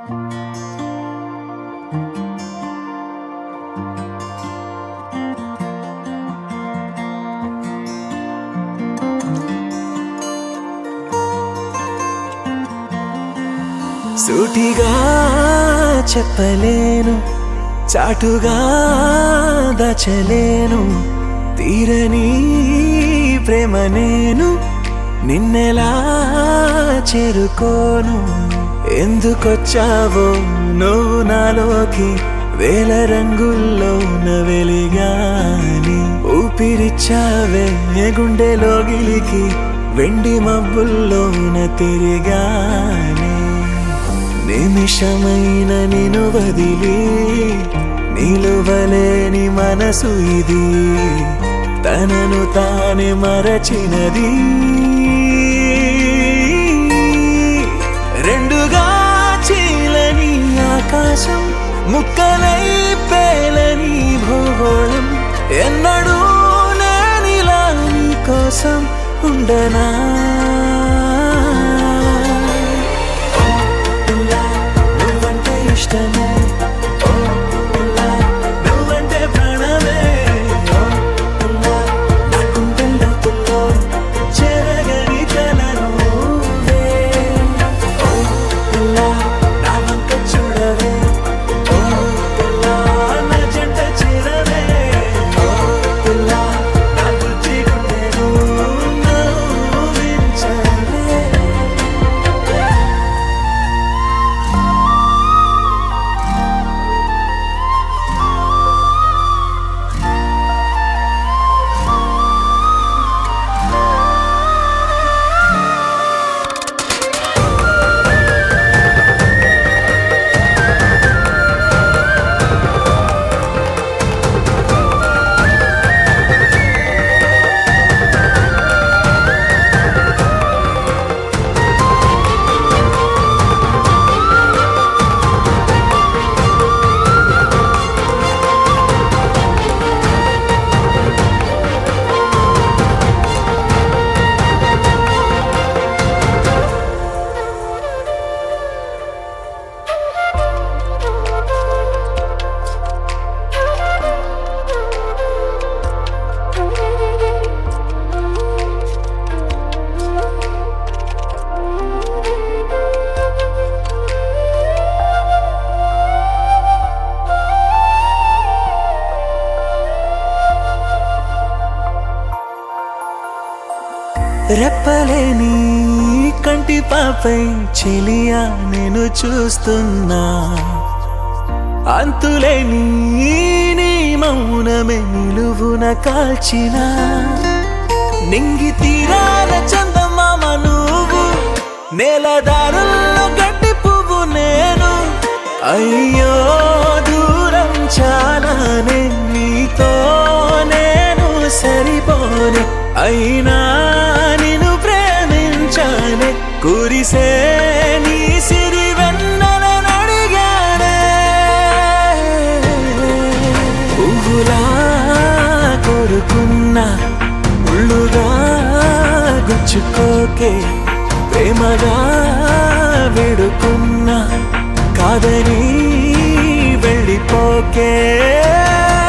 సూటిగా చెప్పలేను చాటుగా దచలేను తీరని ప్రేమ నేను నిన్నెలా చేరుకోను ఎందుకొచ్చావో నువ్వు నాలోకి వేల రంగుల్లో వెలిగాని ఊపిరిచ్చావే ఏ గుండెలో గిలికి వెండి మబ్బుల్లోన తిరిగాని నిమిషమైన నిను వదిలి నిలువలేని మనసు ఇది తనను తానే మరచినది రెండుగా చీలని ఆకాశం ముక్కలై పేలని భూగోళం ఎన్నడూ నేనిలా నీ కోసం ఉండనా పిల్ల నువ్వంటే ఇష్టమే ఓ పిల్ల నువ్వంటే ప్రాణమే ఓ పిల్ల నా గుండెల్లో తుల్లో చెరగని కల నువ్వే ఓ పిల్ల నా వంక చూడవే ఓ పిల్ల నా జంట చేరవే ఓ పిల్ల నా బుజ్జి గుండెను నవ్వించవే రెప్పలేని కంటి పాపై చెలియా నేను చూస్తున్నా అంతులేని నీ మౌనమే నిలువున కాల్చిన నింగి తీరాల చందమామ నువ్వు నేలదారుల్లో గడ్డి పువ్వు నేను అయ్యో దూరం చాలానే నీతో నేను సరిపోను అయినా నిన్ను ప్రేమించానే కురిసే నీ సిరి వెన్నెలను అడిగానే పువ్వులా కోరుకున్నా ముళ్ళుగా గుచ్చుకోకే ప్రేమగా వేడుకున్నా కాదని వెళ్ళిపోకే